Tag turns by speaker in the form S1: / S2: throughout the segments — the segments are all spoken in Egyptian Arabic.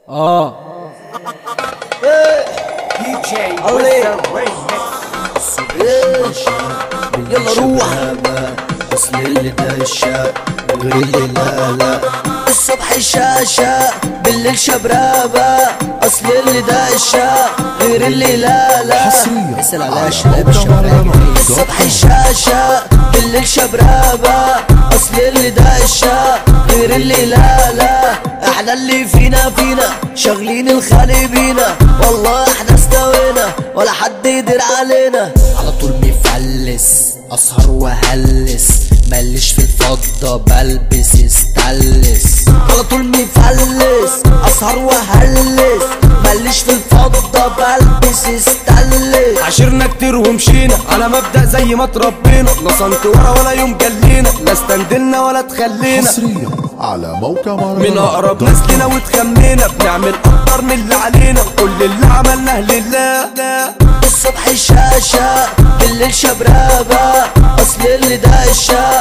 S1: اه
S2: DJ
S3: علي.
S2: with the remix.
S3: يلا روح
S4: اصل اللي دشة غير اللي لا لا
S3: الصبح شاشة بالليل شبرابة أصل اللي داشة غير اللي لا لا
S4: حصرياً
S3: اسأل على
S4: على
S3: الشباب
S4: موقع
S3: الشباب
S4: مهرجانات
S3: الصبح شاشة بالليل شبرابة أصل اللي داشة غير اللي لا لا احنا اللي فينا فينا شاغلين الخالي بينا والله احنا استوينا ولا حد يدير علينا على طول مفلس اسهر وهلس ماليش في الفضة بلبس استلس على طول مفلس اسهر وهلس ماليش في الفضة بلبس استلس
S5: عشرنا كتير ومشينا على مبدأ زي ما تربينا لا صنت ورا ولا يوم جلينا لا استندلنا ولا تخلينا
S4: حصريا على موقع
S5: من اقرب
S4: مهرجانات
S5: ناس لنا وتخمينا بنعمل اكتر من اللي علينا كل اللي عملناه لله
S3: الصبح شاشة بالليل شبرابة أصل اللي داشة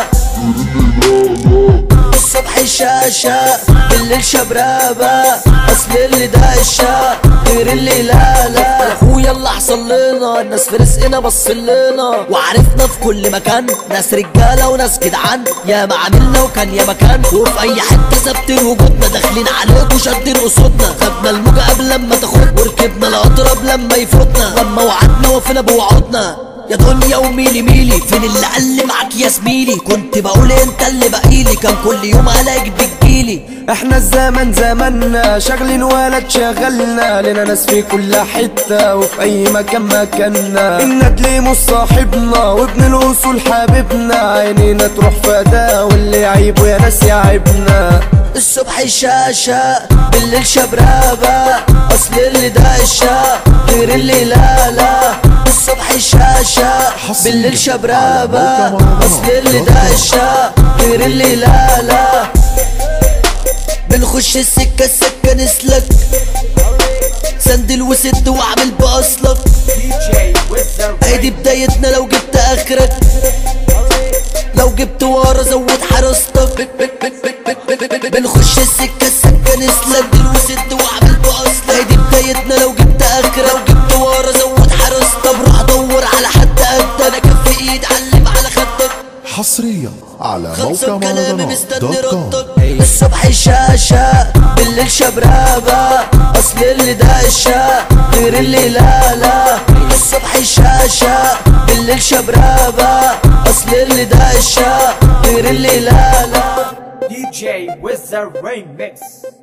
S3: الصبح شاشة بالليل شبرابة أصل اللي داشة غير اللي لا لا أخويا اللي حصل لنا الناس في رزقنا بصلنا وعرفنا في كل مكان ناس رجالة وناس جدعان يا ما عملنا وكان يا مكان وفي أي حتة ثابتين وجودنا داخلين عليكوا شادين قصودنا خدنا الموجة قبل لما تاخدنا وركبنا الأضرب لما يفوتنا لما وعدنا وفينا بوعودنا يا دنيا وميلي ميلي فين اللي قال لي معاك يا زميلي كنت بقول انت اللي بقيلي كان كل يوم الاقيك بتجيلي
S5: احنا الزمن زمنا شغلين ولا تشغلنا لنا ناس في كل حتة وفي اي مكان مكاننا الندل مش صاحبنا وابن الاصول حبيبنا عينينا تروح فدا واللي يعيبه يا ناس يعيبنا
S3: الصبح شاشة بالليل شبرابة اصل اللي داشة غير اللي لا لا الصبح شاشة بالليل شبرابة اصل اللي داشة غير اللي لا لا بنخش السكة السكة نسلك سندل وسد واعمل باصلك
S2: DJ with the
S3: ادي بدايتنا لو جبت اخرك لو جبت ورا زود حراستك بنخش السكة السكة نسلك دل وسد واعمل باصلك ادي بدايتنا لو جبت اخرك لو جبت ورا زود حراستك روح دور على حد قد انا كف ايد علم على خدك
S4: حصريا على
S3: خلص
S4: موقع
S3: كلامي
S4: مهرجانات
S3: مستني
S4: دوت كوم
S3: ردك الصبح شاشة بالليل شبرابة أصل اللي داشة غير اللي لا لا الصبح شاشة بالليل شبرابة أصل اللي داشة غير اللي لا لا
S2: DJ with the remix.